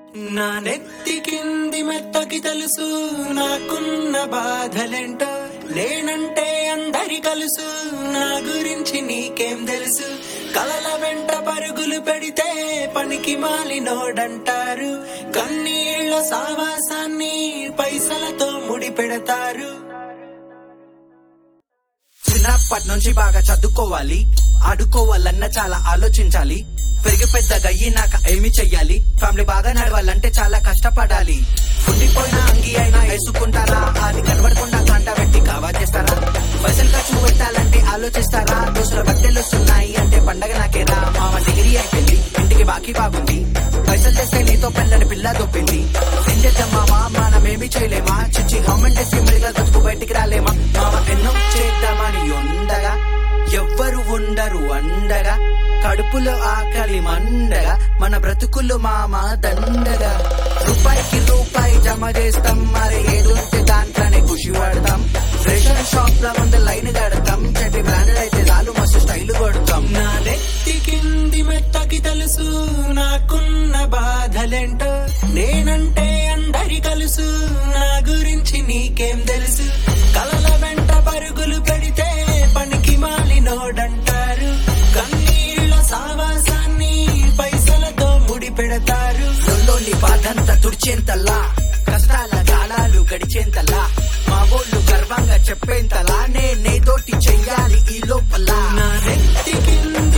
నా నెత్తి కింది మెత్తకి తెలుసు నాకున్న బాధలేంటో నేనంటే అందరి కలుసు నా గురించి నీకేం తెలుసు కలల వెంట పరుగులు పెడితే పనికి మాలినోడంటారు కన్నీళ్ల సావాసాన్ని పైసలతో ముడి పెడతారు చిన్నప్పటి నుంచి బాగా చదువుకోవాలి ఆడుకోవాలన్న చాలా ఆలోచించాలి పెరిగి పెద్దగా అయ్యినాక ఏమి చెయ్యాలి ఫ్యామిలీ బాగా నడవాలంటే చాలా కష్టపడాలి ఉండిపోయిన అంగి అయినా వేసుకుంటారా అది కనబడకుండా కాంట పెట్టి కావా చేస్తారా పైసలు ఖర్చు పెట్టాలంటే ఆలోచిస్తారా దోస్తుల బట్టలు వస్తున్నాయి అంటే పండగ నాకేరా మామ డిగ్రీ అయిపోయింది ఇంటికి బాకీ బాగుంది పైసలు తెస్తే నీతో పెళ్ళని పిల్ల దొప్పింది ఏం చేద్దాం మామ మనమేమి చేయలేమా చిచ్చి గవర్నమెంట్ సిమ్మిడిగా బతుకు బయటికి రాలేమా మామ ఎన్నో చేద్దామని ఉండగా ఎవ్వరు ఉండరు అండగా కడుపులో ఆకలి మండగా మన బ్రతుకులు మామ దండగా రూపాయికి రూపాయి జమ చేస్తాం మరి ఏదుంటే దాంట్లోనే ఖుషి పడతాం రేషన్ షాప్ లో ముందు లైన్ కడతాం చెట్టి బ్రాండెడ్ అయితే చాలు మస్తు స్టైల్ కొడతాం నా నెత్తి కింది మెత్తకి తెలుసు నాకున్న బాధలేంటో నేనంటే అందరి కలుసు నా గురించి నీకేం తెలుసు కలల వెంట పరుగులు పెడితే పనికి మాలినోడంటారు కన్నీళ్ల సావాసాన్ని పైసలతో ముడి పెడతారు లొల్లోని బాధంతా తుడిచేంతలా కష్టాల కాలాలు గడిచేంతలా మా ఊళ్ళు గర్వంగా చెప్పేంతలా నేనేదోటి చెయ్యాలి ఈ లోపల నా నెత్తి కింద